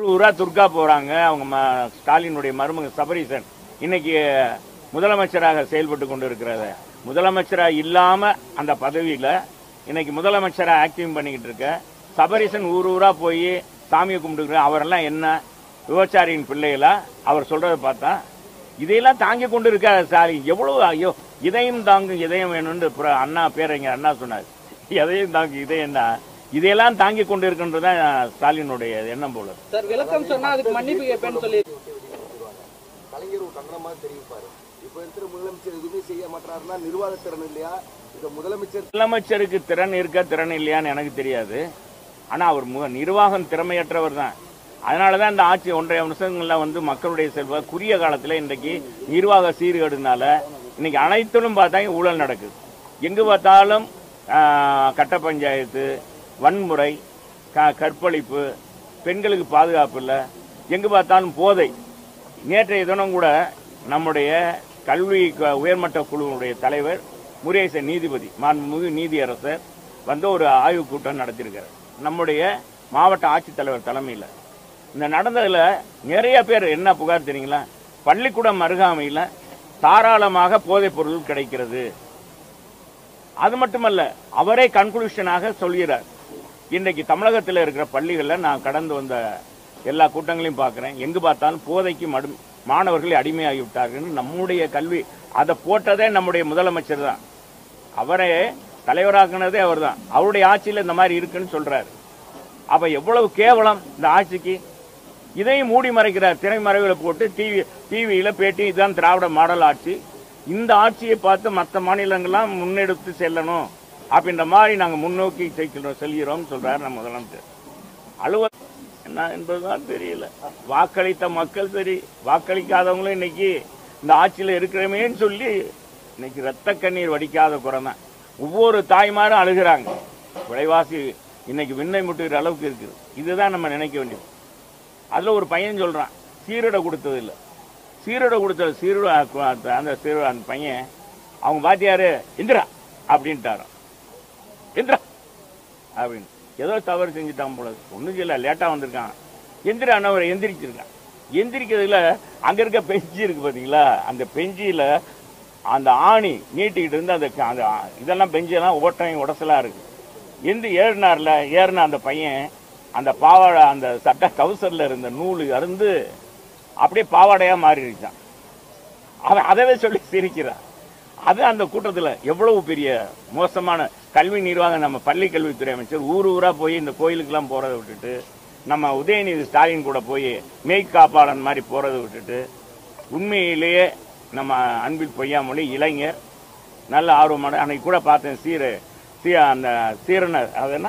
ஊரா துர்கா போறாங்க அவங்க ம- ஸ்டாலினுடைய மருமக சபரீசன் இன்னைக்கு முதலமைச்சராக செயல்பட்டு கொண்டு இருக்கிறத முதலமைச்சரா இல்லாம அந்த பதவியில இன்னைக்கு முதலமைச்சரா ஆக்டிவ் பண்ணிக்கிட்டு இருக்க சபரீசன் ஊர் ஊரா போய் சாமியை கும்பிட்டுக்கிற அவரெல்லாம் என்ன விபச்சாரியின் பிள்ளைகளா அவர் சொல்றதை பார்த்தா இதையெல்லாம் தாங்கி கொண்டு இருக்க ஸ்டாலின் எவ்வளவு ஐயோ இதயம் தாங்கும் இதயம் வேணும்னு புற- அண்ணா பேரறிஞர் அண்ணா சொன்னார் எதையும் தாங்கும் இதயம் தான் இதையெல்லாம் தாங்கி கொண்டு இருக்கின்றதுதான் ஸ்டாலினுடைய எண்ணம் போல இருக்கு. சார் விளக்கம் சொன்னா அதுக்கு மன்னிப்பு கேட்பேன்னு சொல்லி கலைஞர் ஒரு கண்டனமா தெரிவிப்பாரு இப்ப இருக்கிற முதலமைச்சர் எதுவுமே செய்ய மாட்டாருன்னா நிர்வாக திறன் இல்லையா இந்த முதலமைச்சர் முதலமைச்சருக்கு திறன் இருக்க திறன் இல்லையான்னு எனக்கு தெரியாது ஆனா அவர் மு- நிர்வாகம் திறமையற்றவர் தான் அதனாலதான் இந்த ஆட்சி ஒன்றரை வருஷங்கள்ல வந்து மக்களுடைய செல்வ குறுகிய காலத்துல இன்றைக்கு நிர்வாக சீர்கேடுனால இன்னைக்கு அனைத்திலும் பார்த்தா ஊழல் நடக்குது எங்கு பார்த்தாலும் ஆஹ், கட்ட பஞ்சாயத்து வன்முறை க- கற்பழிப்பு பெண்களுக்கு பாதுகாப்பு இல்லை எங்கு பார்த்தாலும் போதை நேற்றைய தினம் கூட நம்முடைய கல்வி க- உயர்மட்ட குழுவுடைய தலைவர் முருகேசன் நீதிபதி மாண்புமிகு நீதியரசர் வந்து ஒரு ஆய்வுக் கூட்டம் நடத்தியிருக்காரு நம்முடைய மாவட்ட ஆட்சித்தலைவர் தலைமையில் இந்த நடந்ததுல நிறைய பேர் என்ன புகார் தெரியுங்களா பள்ளிக்கூடம் அருகாமையில் தாராளமாக போதைப் பொருள் கிடைக்கிறது அது மட்டுமல்ல அவரே கன்க்ளூஷனாக சொல்கிறார் இன்றைக்கு தமிழகத்தில் இருக்கிற பள்ளிகளில் நான் கடந்து வந்த எல்லா கூட்டங்களையும் பார்க்கிறேன் எங்கு பார்த்தாலும் போதைக்கு மடு மாணவர்கள் அடிமையாகி விட்டார்கள் நம்முடைய கல்வி அதை போட்டதே நம்முடைய முதலமைச்சர் தான் அவரே தலைவராக்குனதே அவர்தான் அவருடைய ஆட்சியில் இந்த மாதிரி இருக்குன்னு சொல்றாரு அப்ப எவ்வளவு கேவலம் இந்த ஆட்சிக்கு இதையும் மூடி மறைக்கிறார் திரைமறைவுகளை போட்டு டிவி டிவியில பேட்டி இதுதான் திராவிட மாடல் ஆட்சி இந்த ஆட்சியை பார்த்து மற்ற மாநிலங்கள்லாம் முன்னெடுத்து செல்லணும் அப்படின்ற மாதிரி நாங்க முன்னோக்கி செல்கிறோம் செல்கிறோம் சொல்றாரு நம்ம முதலமைச்சர் அலுவல் என்ன என்பதுதான் தெரியல வாக்களித்த மக்கள் சரி வாக்களிக்காதவங்களும் இன்னைக்கு இந்த ஆட்சியில் இருக்கிறமேன்னு சொல்லி இன்னைக்கு ரத்த கண்ணீர் வடிக்காத குறை தான் ஒவ்வொரு தாய்மாரும் அழுகிறாங்க விலைவாசி இன்னைக்கு விண்ணை முட்டுகிற அளவுக்கு இருக்குது இதுதான் நம்ம நினைக்க வேண்டியது அதுல ஒரு பையன் சொல்றான் சீருடை கொடுத்தது இல்ல சீருடை கொடுத்தது சீருடை அந்த சீருடை அந்த பையன் அவங்க பாத்தியாரு இந்திரா அப்படின்ட்டாராம் இந்திரா அப்படின்னு ஏதோ தவறு செஞ்சுட்டான் போல ஒன்றும் செய்யல லேட்டா வந்திருக்கான் எந்திர அண்ணவர் எந்திரிச்சிருக்கான் எந்திரிக்கிறதுல அங்க இருக்க பெஞ்சி இருக்கு பாத்தீங்களா அந்த பெஞ்சில அந்த ஆணி நீட்டிக்கிட்டு இருந்து அந்த அந்த இதெல்லாம் பெஞ்செல்லாம் ஓட்டம் உடசலா இருக்கு எந்த ஏறினார்ல ஏறின அந்த பையன் அந்த பாவாடை அந்த சட்ட கவுசர்ல இருந்த நூல் அருந்து அப்படியே பாவாடையா மாறிடுச்சான் அவன் அதவே சொல்லி சிரிக்கிறான் அது அந்த கூட்டத்துல எவ்வளவு பெரிய மோசமான கல்வி நிர்வாகம் நம்ம பள்ளி கல்வித்துறை அமைச்சர் ஊர் ஊரா போய் இந்த கோயிலுக்கெல்லாம் போறதை விட்டுட்டு நம்ம உதயநிதி ஸ்டாலின் கூட போய் மெய் காப்பாளன் மாதிரி போறதை விட்டுட்டு உண்மையிலேயே நம்ம அன்பில் பொய்யாமொழி இளைஞர் நல்ல ஆர்வமான அன்னைக்கு கூட பார்த்தேன் சீர சீ அந்த சீரனர் அது என்ன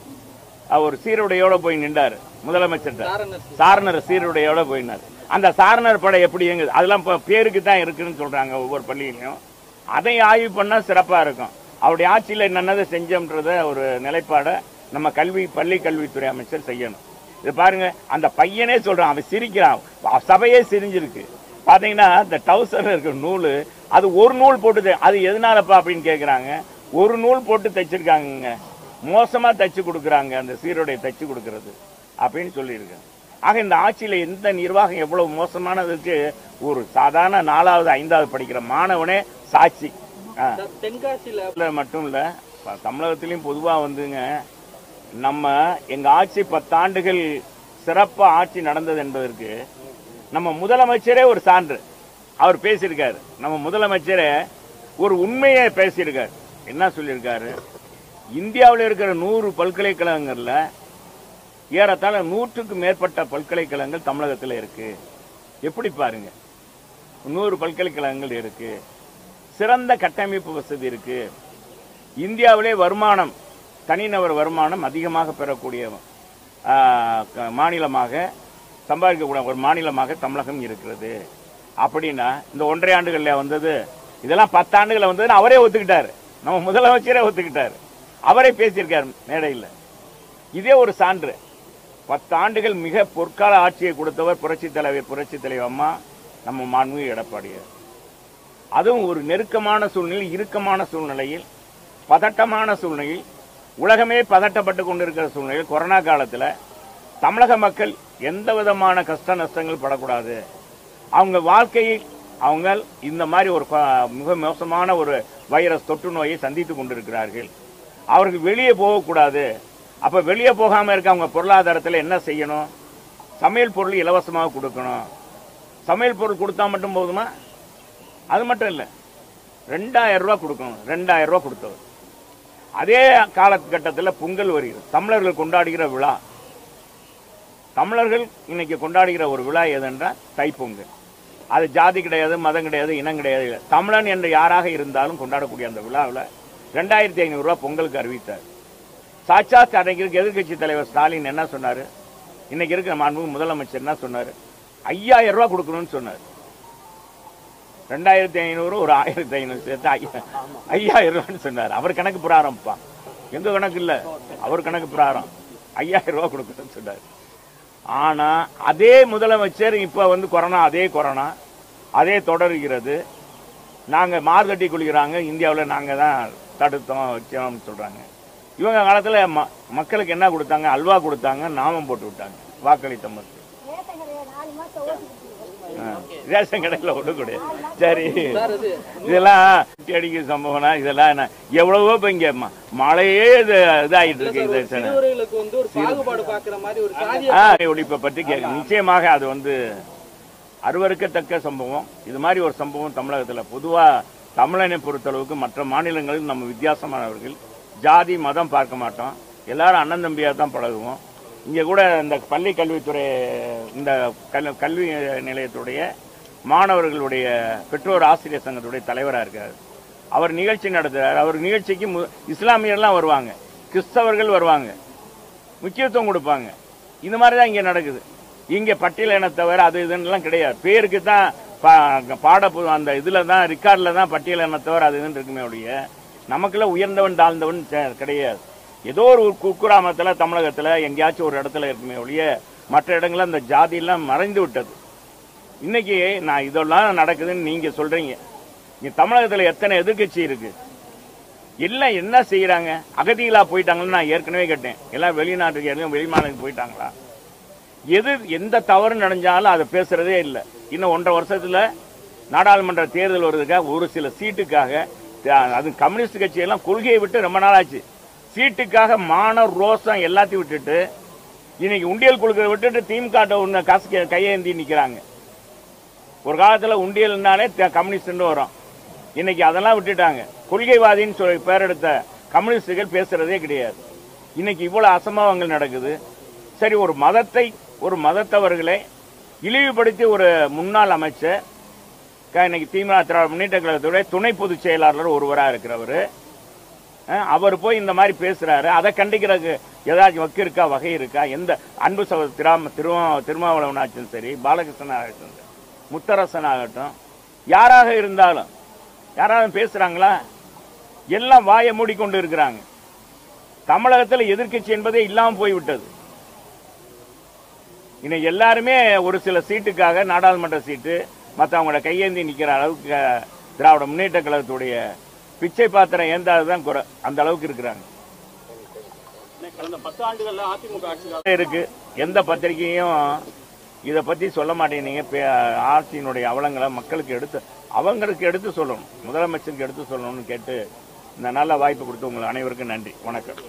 அவர் சீருடையோட போய் நின்றாரு முதலமைச்சர் சாரணர் சாரணர் சீருடையோட போயினார் அந்த சாரணர் படை எப்படி இயங்குது அதெல்லாம் இப்போ பேருக்கு தான் இருக்குன்னு சொல்றாங்க ஒவ்வொரு பள்ளியிலையும் அதை ஆய்வு பண்ணா சிறப்பா இருக்கும் அவருடைய ஆட்சியில் என்னென்னதை செஞ்சோம்ன்றத ஒரு நிலைப்பாடை நம்ம கல்வி பள்ளி கல்வித்துறை அமைச்சர் செய்யணும் இது பாருங்க அந்த பையனே சொல்றான் அவன் சிரிக்கிறான் சபையே சிரிஞ்சிருக்கு பாத்தீங்கன்னா இந்த டவுசர்ல இருக்க நூல் அது ஒரு நூல் போட்டு தை- அது எதனாலப்பா அப்படின்னு கேக்குறாங்க ஒரு நூல் போட்டு தைச்சிருக்காங்க மோசமா தைச்சு கொடுக்குறாங்க அந்த சீருடை தைச்சு கொடுக்கறது அப்படின்னு சொல்லியிருக்காங்க ஆக இந்த ஆட்சியில எந்த நிர்வாகம் எவ்வளவு மோசமானதுக்கு ஒரு சாதாரண நாலாவது ஐந்தாவது படிக்கிற மாணவனே சாட்சி ஆ. சார், தென்காசியில இல்ல மட்டும் இல்ல ப- தமிழகத்திலயும் பொதுவா வந்துங்க நம்ம எங்க ஆட்சி பத்தாண்டுகள் சிறப்பா ஆட்சி நடந்தது என்பதற்கு நம்ம முதலமைச்சரே ஒரு சான்று அவர் பேசியிருக்காரு நம்ம முதலமைச்சரே ஒரு உண்மையை பேசியிருக்காரு என்ன சொல்லியிருக்காரு இந்தியாவில் இருக்கிற நூறு பல்கலைக்கழகங்கள்ல ஏறத்தாழ நூற்றுக்கு மேற்பட்ட பல்கலைக்கழகங்கள் தமிழகத்தில் இருக்கு எப்படி பாருங்க நூறு பல்கலைக்கழகங்கள் இருக்கு சிறந்த கட்டமைப்பு வசதி இருக்கு இந்தியாவிலே வருமானம் தனிநபர் வருமானம் அதிகமாக பெறக்கூடிய ஆ, க- மாநிலமாக சம்பாதிக்கக்கூடிய ஒரு மாநிலமாக தமிழகம் இருக்கிறது அப்படின்னா இந்த ஒன்றரை ஆண்டுகள்ல வந்தது இதெல்லாம் பத்தாண்டுகள் வந்ததுன்னு அவரே ஒத்துக்கிட்டாரு நம்ம முதலமைச்சரே ஒத்துக்கிட்டாரு அவரே பேசியிருக்காரு மேடையில் இதே ஒரு சான்று பத்தாண்டுகள் மிக பொற்கால ஆட்சியை கொடுத்தவர் புரட்சி தலைவர் புரட்சி தலைவர் அம்மா நம்ம மாண்புமிகு எடப்பாடியார் அதுவும் ஒரு நெருக்கமான சூழ்நிலை இறுக்கமான சூழ்நிலையில் பதட்டமான சூழ்நிலையில் உலகமே பதட்டப்பட்டு கொண்டிருக்கிற சூழ்நிலையில் கொரோனா காலத்தில் தமிழக மக்கள் எந்த விதமான கஷ்ட நஷ்டங்கள் படக்கூடாது அவங்க வாழ்க்கையில் அவங்க இந்த மாதிரி ஒரு கொ- மிக மோசமான ஒரு வைரஸ் தொற்று நோயை சந்தித்து கொண்டிருக்கிறார்கள் அவர்கள் வெளியே போகக்கூடாது அப்ப வெளியே போகாம இருக்க அவங்க பொருளாதாரத்தில் என்ன செய்யணும் சமையல் பொருள் இலவசமாக கொடுக்கணும் சமையல் பொருள் கொடுத்தா மட்டும் போதுமா அது மட்டும் இல்லை ரெண்டாயிரம் ரூபாய் கொடுக்கணும் ரெண்டாயிரம் ரூபாய் கொடுத்தவர் அதே காலகட்டத்தில் பொங்கல் வருகிறது தமிழர்கள் கொண்டாடுகிற விழா தமிழர்கள் இன்னைக்கு கொண்டாடுகிற ஒரு விழா எதுன்றால் தைப்பொங்கல் அது ஜாதி கிடையாது மதம் கிடையாது இனம் கிடையாது இல்லை. தமிழன் என்று யாராக இருந்தாலும் கொண்டாடக்கூடிய அந்த விழாவில் ரெண்டாயிரத்தி ஐநூறுரூவா பொங்கலுக்கு அறிவித்தார் சாட்சாத் அன்னைக்கு இருக்க எதிர்க்கட்சி தலைவர் ஸ்டாலின் என்ன சொன்னார் இன்னைக்கு இருக்கிற மாண்பு முதலமைச்சர் என்ன சொன்னார் ஐயாயிரம் ரூபாய் கொடுக்கணும்னு சொன்னார் ரெண்டாயிரத்தி ஐநூறு ஒரு ஆயிரத்தி ஐநூறு சேர்த்து ஐயா- ஐயாயிரம் ரூபான்னு சொன்னார் அவர் கணக்கு பிரகாரம்ப்பா எங்க கணக்கு இல்ல அவர் கணக்கு பிரகாரம் ஐயாயிரம் ரூபாய் கொடுக்கணும்னு சொன்னார் ஆனா அதே முதலமைச்சர் இப்ப வந்து கொரோனா அதே கொரோனா அதே தொடர்கிறது நாங்க மார்கட்டி குளிக்கிறாங்க இந்தியாவில் நாங்க தான் தடுத்தோம் வச்சோம்னு சொல்றாங்க இவங்க காலத்துல ம- மக்களுக்கு என்ன கொடுத்தாங்க அல்வா கொடுத்தாங்க நாமம் போட்டு விட்டாங்க வாக்களித்த மக்கள் ஆ, ரேஷன் கடையில் ஒன்று கூட சரி சார் இது இதெல்லாம் குட்டி அடிக்கிற சம்பவம்னா இதெல்லாம் என்ன எவ்வளவோ இப்போ இங்கே ம- மழையே இது இதாகிட்டு இருக்கு சார், ஒரு இது சிறுவர்களுக்கு வந்து ஒரு பாகுபாடு பாக்குற மாதிரி ஒரு சாதிய ஆ, ஒழிப்பை பற்றி கேட்க நிச்சயமாக அது வந்து அருவருக்கத்தக்க சம்பவம் இது மாதிரி ஒரு சம்பவம் தமிழகத்தில் பொதுவாக தமிழனை பொறுத்தளவுக்கு மற்ற மாநிலங்களில் நம்ம வித்தியாசமானவர்கள் ஜாதி மதம் பார்க்க மாட்டோம் எல்லாரும் அண்ணன் தம்பியாக தான் பழகுவோம் இங்கே கூட இந்த பள்ளி கல்வித்துறை இந்த கல் கல்வி நிலையத்துடைய மாணவர்களுடைய பெற்றோர் ஆசிரியர் சங்கத்துடைய தலைவராக இருக்கார் அவர் நிகழ்ச்சி நடத்துகிறார் அவர் நிகழ்ச்சிக்கு மு- இஸ்லாமியர்லாம் வருவாங்க கிறிஸ்தவர்கள் வருவாங்க முக்கியத்துவம் கொடுப்பாங்க இந்த மாதிரி தான் இங்கே நடக்குது இங்கே பட்டியல் இனத்தவர் அது இதுன்னெலாம் கிடையாது பேருக்கு தான் பா- பாட பு- அந்த இதில் தான் ரெக்கார்டில் தான் பட்டியல் இனத்தவர் அது இதுன்னு இருக்குமே ஒழிய நமக்குள்ள உயர்ந்தவன் தாழ்ந்தவன் சே- கிடையாது ஏதோ ஒரு குக்கிராமத்தில் தமிழகத்தில் எங்கேயாச்சும் ஒரு இடத்துல இருக்குமே ஒழிய மற்ற இடங்கள்ல அந்த ஜாதியெல்லாம் மறைந்து விட்டது இன்னைக்கு நான் இதெல்லாம் நடக்குதுன்னு நீங்க சொல்றீங்க இங்க தமிழகத்துல எத்தனை எதிர்க்கட்சி இருக்கு எல்லாம் என்ன செய்யறாங்க அகதிகளா போயிட்டாங்கன்னு நான் ஏற்கனவே கேட்டேன் எல்லாம் வெளிநாட்டுக்கு எல்லாம் வெளிமாநிலத்துக்கு போயிட்டாங்களா எது எந்த தவறு நடந்தாலும் அதை பேசுறதே இல்லை இன்னும் ஒன்றரை வருஷத்துல நாடாளுமன்ற தேர்தல் வருதுக்காக ஒரு சில சீட்டுக்காக த- அது கம்யூனிஸ்ட் கட்சியெல்லாம் கொள்கையை விட்டு ரொம்ப நாள் ஆச்சு சீட்டுக்காக மான ரோசம் எல்லாத்தையும் விட்டுட்டு இன்னைக்கு உண்டியல் கொடுக்கறத விட்டுட்டு திமுக ஒன்று காசு கை- கையேந்தி நிக்கிறாங்க ஒரு காலத்துல உண்டியல்னாலே த- கம்யூனிஸ்ட்னு வரும் இன்னைக்கு அதெல்லாம் விட்டுட்டாங்க கொள்கைவாதின்னு சொல்லி பேர் எடுத்த கம்யூனிஸ்டுகள் பேசுறதே கிடையாது இன்னைக்கு இவ்வளவு அசம்பாவங்கள் நடக்குது சரி ஒரு மதத்தை ஒரு மதத்தவர்களை இழிவுபடுத்தி ஒரு முன்னாள் அமைச்சர் க- இன்னைக்கு திமுக திராவிட முன்னேற்ற கழகத்துடைய துணை பொதுச் செயலாளர் ஒருவராக இருக்கிறவர் அவர் போய் இந்த மாதிரி பேசுறாரு அதை கண்டிக்கிறதுக்கு ஏதாச்சும் வக்கு இருக்கா வகை இருக்கா எந்த அன்பு சகோதர திராம திருமா திருமாவளவன் ஆச்சும் சரி பாலகிருஷ்ணன் ஆகட்டும் சரி, முத்தரசன் ஆகட்டும் யாராக இருந்தாலும் யாராவது பேசுறாங்களா எல்லாம் வாயை மூடிக்கொண்டு இருக்கிறாங்க தமிழகத்தில் எதிர்க்கட்சி என்பதே இல்லாம போய்விட்டது இன்னைக்கு எல்லாருமே ஒரு சில சீட்டுக்காக நாடாளுமன்ற சீட்டு மற்றவங்களோட கையேந்தி நிக்கிற அளவுக்கு அஹ், திராவிட முன்னேற்ற கழகத்துடைய பிச்சை பாத்திரம் ஏந்தாதுதான் குறை அந்த அளவுக்கு இருக்கிறாங்க கடந்த பத்து ஆண்டுகள்ல அதிமுக ஆட்சி இருக்கு எந்த பத்திரிகையும் இதை பத்தி சொல்ல மாட்டேங்கிறீங்க பே- ஆட்சியினுடைய அவலங்களை மக்களுக்கு எடுத்து அவங்களுக்கு எடுத்து சொல்லணும் முதலமைச்சருக்கு எடுத்து சொல்லணும்னு கேட்டு இந்த நல்ல வாய்ப்பு கொடுத்து உங்கள் அனைவருக்கும் நன்றி வணக்கம்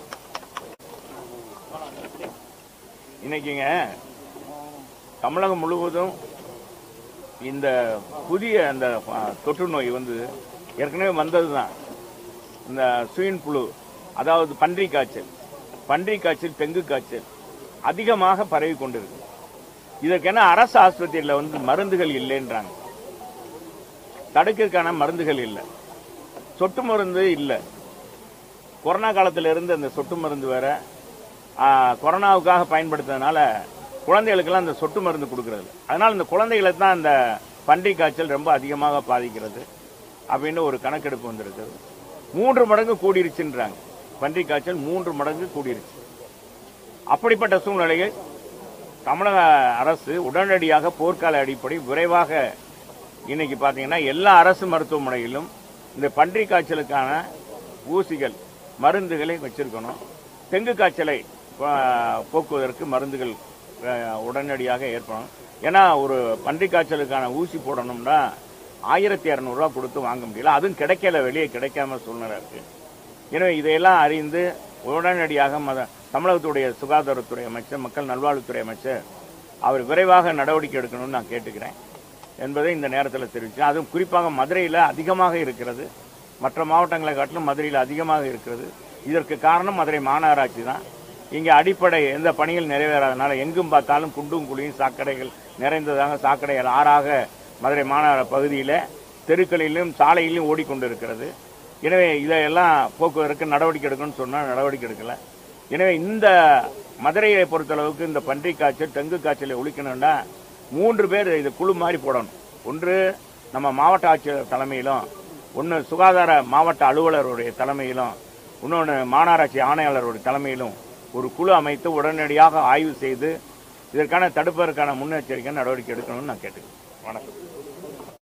இன்னைக்குங்க தமிழகம் முழுவதும் இந்த புதிய அந்த அஹ், தொற்று நோய் வந்து ஏற்கனவே வந்தது தான் இந்த சுயின் புழு அதாவது பன்றி காய்ச்சல் பன்றி காய்ச்சல் டெங்கு காய்ச்சல் அதிகமாக பரவி கொண்டிருக்கு இதற்கென அரசு ஆஸ்பத்திரியில் வந்து மருந்துகள் இல்லைன்றாங்க தடுக்கிறதுக்கான மருந்துகள் இல்லை சொட்டு மருந்து இல்லை கொரோனா காலத்துல இருந்து அந்த சொட்டு மருந்து வேற ஆ, கொரோனாவுக்காக பயன்படுத்துறதுனால குழந்தைகளுக்கெல்லாம் அந்த சொட்டு மருந்து கொடுக்கறது இல்ல. அதனால இந்த குழந்தைகளை தான் அந்த பன்றி காய்ச்சல் ரொம்ப அதிகமாக பாதிக்கிறது அப்படின்னு ஒரு கணக்கெடுப்பு வந்திருக்குது மூன்று மடங்கு கூடிருச்சுன்றாங்க பன்றி காய்ச்சல் மூன்று மடங்கு கூடிருச்சு அப்படிப்பட்ட சூழ்நிலையில் தமிழக அரசு உடனடியாக போர்க்கால அடிப்படை விரைவாக இன்னைக்கு பார்த்தீங்கன்னா எல்லா அரசு மருத்துவமனையிலும் இந்த பன்றி காய்ச்சலுக்கான ஊசிகள் மருந்துகளை வச்சிருக்கணும் டெங்கு காய்ச்சலை ஆ, போக்குவதற்கு மருந்துகள் அஹ், உடனடியாக ஏற்படும் ஏன்னா ஒரு பன்றிக் காய்ச்சலுக்கான ஊசி போடணும்னா ஆயிரத்தி இரநூறுவா கொடுத்து வாங்க முடியல அதுவும் கிடைக்கல வெளியே கிடைக்காம சூழ்நிலை இருக்கு எனவே இதையெல்லாம் அறிந்து உடனடியாக மத தமிழகத்துடைய சுகாதாரத்துறை அமைச்சர் மக்கள் நல்வாழ்வுத்துறை அமைச்சர் அவர் விரைவாக நடவடிக்கை எடுக்கணும்னு நான் கேட்டுக்கிறேன் என்பதை இந்த நேரத்தில் தெரிவித்தேன் அதுவும் குறிப்பாக மதுரையில் அதிகமாக இருக்கிறது மற்ற மாவட்டங்களை காட்டிலும் மதுரையில் அதிகமாக இருக்கிறது இதற்கு காரணம் மதுரை மாநகராட்சி தான் இங்கே அடிப்படை எந்த பணிகள் நிறைவேறாதனால எங்கும் பார்த்தாலும் குண்டும் குழியும் சாக்கடைகள் நிறைந்ததாக சாக்கடைகள் ஆறாக மதுரை மாநகர பகுதியில் தெருக்களிலும் சாலையிலும் ஓடிக்கொண்டிருக்கிறது எனவே இதையெல்லாம் போக்குவரத்துக்கு நடவடிக்கை எடுக்கணும்னு சொன்னால் நடவடிக்கை எடுக்கல எனவே இந்த மதுரையை பொறுத்தளவுக்கு இந்த பன்றி காய்ச்சல் டெங்கு காய்ச்சலை ஒழிக்கணும்னா மூன்று பேர் இது குழு மாதிரி போடணும் ஒன்று நம்ம மாவட்ட ஆட்சியர் தலைமையிலும் ஒன்று சுகாதார மாவட்ட அலுவலருடைய தலைமையிலும் இன்னொன்று மாநகராட்சி ஆணையாளருடைய தலைமையிலும் ஒரு குழு அமைத்து உடனடியாக ஆய்வு செய்து இதற்கான தடுப்பதற்கான முன்னெச்சரிக்கை நடவடிக்கை எடுக்கணும்னு நான் கேட்டுக்கிறேன் வணக்கம்